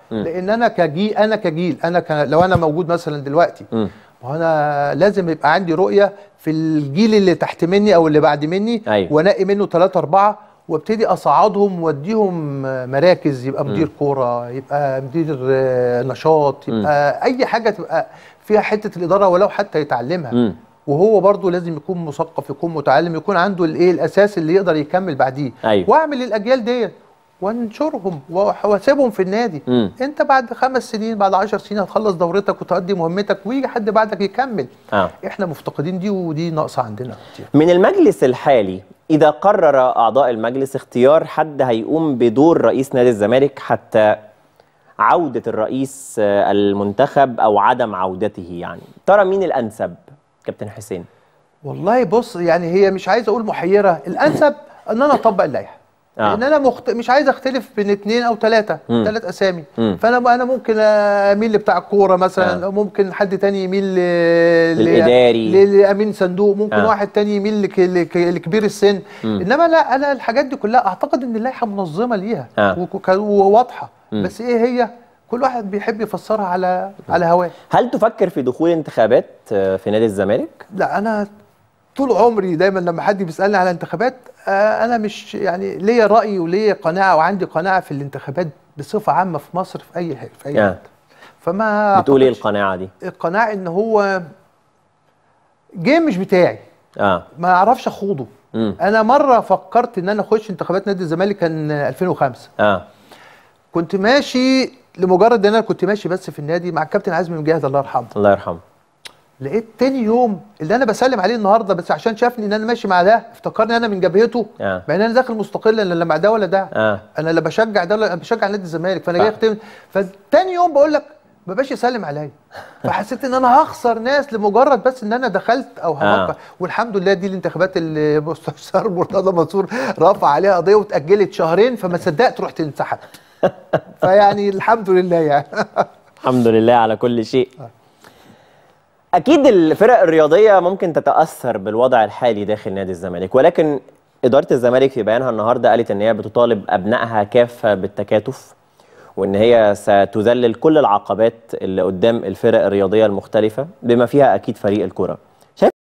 لان انا كجيل انا كجيل انا ك... لو انا موجود مثلا دلوقتي مم. وانا لازم يبقى عندي رؤيه في الجيل اللي تحت مني او اللي بعد مني أيوة. وانقي منه ثلاثة أربعة وابتدي اصعدهم واديهم مراكز يبقى مدير كوره يبقى مدير آه، نشاط يبقى اي حاجه تبقى فيها حته الاداره ولو حتى يتعلمها مم. وهو برضه لازم يكون مثقف يكون متعلم يكون عنده الايه الاساس اللي يقدر يكمل بعديه أيوة. واعمل الاجيال ديت وانشرهم وأح- واسيبهم في النادي مم. انت بعد خمس سنين بعد عشر سنين هتخلص دورتك وتؤدي مهمتك ويجي حد بعدك يكمل آه. احنا مفتقدين دي ودي ناقصه عندنا كتير من المجلس الحالي إذا قرر أعضاء المجلس اختيار حد هيقوم بدور رئيس نادي الزمالك حتى عودة الرئيس آه، المنتخب أو عدم عودته يعني ترى مين الأنسب كابتن حسين والله بص يعني هي مش عايز اقول محيره الانسب ان انا اطبق اللائحه آه. لان انا مخت... مش عايز اختلف بين اثنين او ثلاثه مم. ثلاث اسامي مم. فانا انا ممكن اميل لبتاع الكوره مثلا آه. او ممكن حد تاني يميل ل... للإداري. ل... لامين صندوق ممكن آه. واحد تاني يميل لك... لك... لكبير السن مم. انما لا انا الحاجات دي كلها اعتقد ان اللائحه منظمه ليها آه. وك- وواضحه مم. بس ايه هي كل واحد بيحب يفسرها على على هواه هل تفكر في دخول انتخابات آه، في نادي الزمالك؟ لا انا طول عمري دايما لما حد بيسالني على انتخابات آه، انا مش يعني ليا راي وليا قناعه وعندي قناعه في الانتخابات بصفه عامه في مصر في اي حاجه في اي آه. حته فما بتقول ايه أعتقدش- القناعة دي؟ القناعه ان هو جيم مش بتاعي اه ما اعرفش اخوضه امم انا مره فكرت ان انا اخش انتخابات نادي الزمالك كان 2005 اه كنت ماشي لمجرد ان انا كنت ماشي بس في النادي مع الكابتن عزمي مجاهد الله يرحمه الله يرحمه لقيت تاني يوم اللي انا بسلم عليه النهارده بس عشان شافني ان انا ماشي مع ده افتكرني انا من جبهته آه. مع ان انا داخل مستقلا لا لا مع ده ولا ده اه انا لا بشجع ده ولا انا بشجع نادي الزمالك فانا آه. جاي اختم فتاني يوم بقول لك ما بقاش يسلم عليا فحسيت ان انا هخسر ناس لمجرد بس ان انا دخلت او آه. هفكر والحمد لله دي الانتخابات اللي مستشار مرتضى منصور رفع عليها قضيه واتاجلت شهرين فما صدقت رحت انسحبت فيعني الحمد لله يعني الحمد لله على كل شيء اكيد الفرق الرياضيه ممكن تتاثر بالوضع الحالي داخل نادي الزمالك ولكن اداره الزمالك في بيانها النهارده قالت ان هي بتطالب ابنائها كافه بالتكاتف وان هي ستذلل كل العقبات اللي قدام الفرق الرياضيه المختلفه بما فيها اكيد فريق الكره